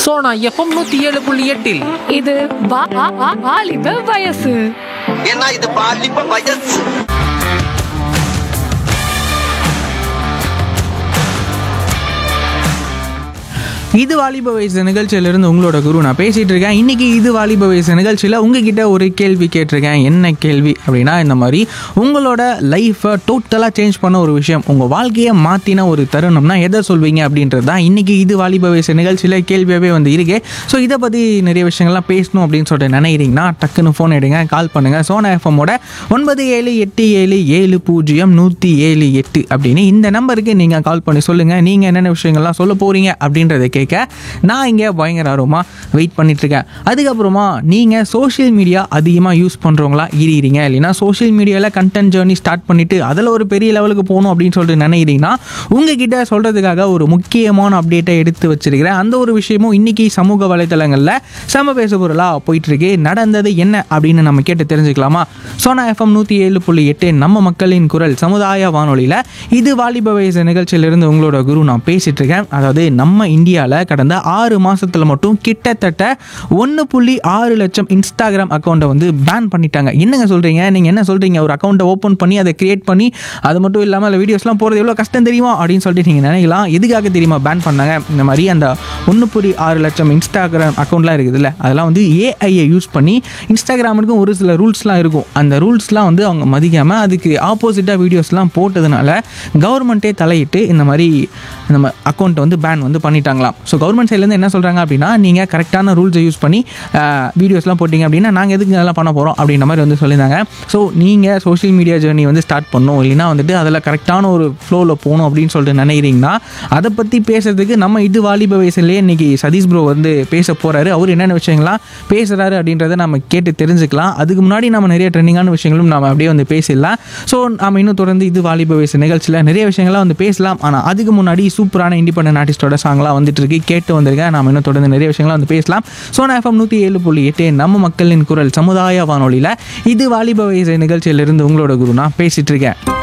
Sona FM நூத்தி ஏழு புள்ளி எட்டில் இது வா- வா- வா- வாலிப வயசு ஏன்னா இது பாலிப்ப வயசு இது வாலிப வயசு நிகழ்ச்சியிலிருந்து உங்களோட குரு நான் பேசிட்டு இருக்கேன் இன்னைக்கு இது வாலிப வயசு நிகழ்ச்சியில் உங்ககிட்ட ஒரு கேள்வி கேட்டிருக்கேன் என்ன கேள்வி அப்படின்னா இந்த மாதிரி உங்களோட லைஃப்பை டோட்டலாக சேஞ்ச் பண்ண ஒரு விஷயம் உங்கள் வாழ்க்கையை மாற்றின ஒரு தருணம்னா எதை சொல்வீங்க அப்படின்றது தான் இன்னைக்கு இது வாலிப வயசு நிகழ்ச்சியில் கேள்வியாகவே வந்து இருக்கு ஸோ இதை பற்றி நிறைய விஷயங்கள்லாம் பேசணும் அப்படின்னு சொல்லிட்டு நினைக்கிறீங்கன்னா டக்குன்னு ஃபோன் எடுங்க கால் பண்ணுங்கள் சோனா எஃப்எம்மோட ஒன்பது ஏழு எட்டு ஏழு ஏழு பூஜ்ஜியம் நூற்றி ஏழு எட்டு அப்படின்னு இந்த நம்பருக்கு நீங்கள் கால் பண்ணி சொல்லுங்கள் நீங்கள் என்னென்ன விஷயங்கள்லாம் சொல்ல போகிறீங்க அப்படின்றத கேட்க நான் இங்கே பயங்கர ஆர்வமாக வெயிட் பண்ணிட்டுருக்கேன் அதுக்கப்புறமா நீங்கள் சோஷியல் மீடியா அதிகமாக யூஸ் பண்ணுறவங்களா இருக்கிறீங்க இல்லைன்னா சோஷியல் மீடியாவில் கண்டென்ட் ஜேர்னி ஸ்டார்ட் பண்ணிவிட்டு அதில் ஒரு பெரிய லெவலுக்கு போகணும் அப்படின்னு சொல்லிட்டு நினைக்கிறீங்கன்னா உங்ககிட்ட சொல்கிறதுக்காக ஒரு முக்கியமான அப்டேட்டை எடுத்து வச்சிருக்கிறேன் அந்த ஒரு விஷயமும் இன்னைக்கு சமூக வலைத்தளங்களில் செம பேச பொருளாக போயிட்டுருக்கு நடந்தது என்ன அப்படின்னு நம்ம கேட்டு தெரிஞ்சுக்கலாமா சோனா எஃப்எம் நூற்றி ஏழு புள்ளி எட்டு நம்ம மக்களின் குரல் சமுதாய வானொலியில் இது வாலிப வயசு நிகழ்ச்சியிலிருந்து உங்களோட குரு நான் பேசிட்டு இருக்கேன் அதாவது நம்ம இந்தியாவில் கடந்த ஆறு மாசத்துல மட்டும் கிட்டத்தட்ட ஒன்று புள்ளி ஆறு லட்சம் இன்ஸ்டாகிராம் அக்கௌண்ட்டை வந்து பேன் பண்ணிட்டாங்க என்னங்க சொல்றீங்க நீங்க என்ன சொல்றீங்க ஒரு அக்கௌண்ட்டை ஓப்பன் பண்ணி அதை கிரியேட் பண்ணி அது மட்டும் இல்லாமல் அதில் வீடியோஸ்லாம் போகிறது எவ்வளோ கஷ்டம் தெரியுமா அப்படின்னு சொல்லிட்டு நீங்கள் நினைக்கலாம் எதுக்காக தெரியுமா பேன் பண்ணாங்க இந்த மாதிரி அந்த ஒன்று புள்ளி ஆறு லட்சம் இன்ஸ்டாகிராம் அக்கௌண்ட்லாம் இருக்குதுல்ல அதெல்லாம் வந்து ஏஐயை யூஸ் பண்ணி இன்ஸ்டாகிராமுக்கும் ஒரு சில ரூல்ஸ்லாம் இருக்கும் அந்த ரூல்ஸ்லாம் வந்து அவங்க மதிக்காமல் அதுக்கு ஆப்போசிட்டாக வீடியோஸ்லாம் போட்டதுனால கவர்மெண்ட்டே தலையிட்டு இந்த மாதிரி நம்ம அக்கௌண்ட்டை வந்து பேன் வந்து பண்ணிட்டாங்களாம் ஸோ கவர்மெண்ட் சைட்லேருந்து என்ன சொல்கிறாங்க அப்படின்னா நீங்கள் கரெக்டான ரூல்ஸை யூஸ் பண்ணி வீடியோஸ்லாம் போட்டிங்க அப்படின்னா நாங்கள் எதுக்கு இதெல்லாம் பண்ண போகிறோம் அப்படின்ற மாதிரி வந்து சொல்லியிருந்தாங்க ஸோ நீங்கள் சோஷியல் மீடியா ஜேர்னி வந்து ஸ்டார்ட் பண்ணணும் இல்லைன்னா வந்துட்டு அதில் கரெக்டான ஒரு ஃப்ளோவில் போகணும் அப்படின்னு சொல்லிட்டு நினைக்கிறீங்கன்னா அதை பற்றி பேசுறதுக்கு நம்ம இது வாலிப வயசுலேயே இன்னைக்கு சதீஷ் ப்ரோ வந்து பேச போகிறாரு அவர் என்னென்ன விஷயங்கள்லாம் பேசுகிறாரு அப்படின்றத நம்ம கேட்டு தெரிஞ்சுக்கலாம் அதுக்கு முன்னாடி நம்ம நிறைய ட்ரெண்டிங்கான விஷயங்களும் நம்ம அப்படியே வந்து பேசிடலாம் ஸோ நம்ம இன்னும் தொடர்ந்து இது வாலிப வயசு நிகழ்ச்சியில் நிறைய விஷயங்கள்லாம் வந்து பேசலாம் ஆனால் அதுக்கு முன்னாடி சூப்பரான இண்டிபெண்டன்ட் ஆர்டிஸ்டோட சாங்லாம் வந்துட்டு இருக்கு கேட்டு வந்திருக்கேன் நாம இன்னும் தொடர்ந்து நிறைய விஷயங்கள்லாம் வந்து பேசலாம் சோனா எஃப்எம் நூற்றி ஏழு புள்ளி எட்டு நம்ம மக்களின் குரல் சமுதாய வானொலியில் இது வாலிப வயசு நிகழ்ச்சியிலிருந்து உங்களோட குரு நான் பேசிட்டு இருக்கேன்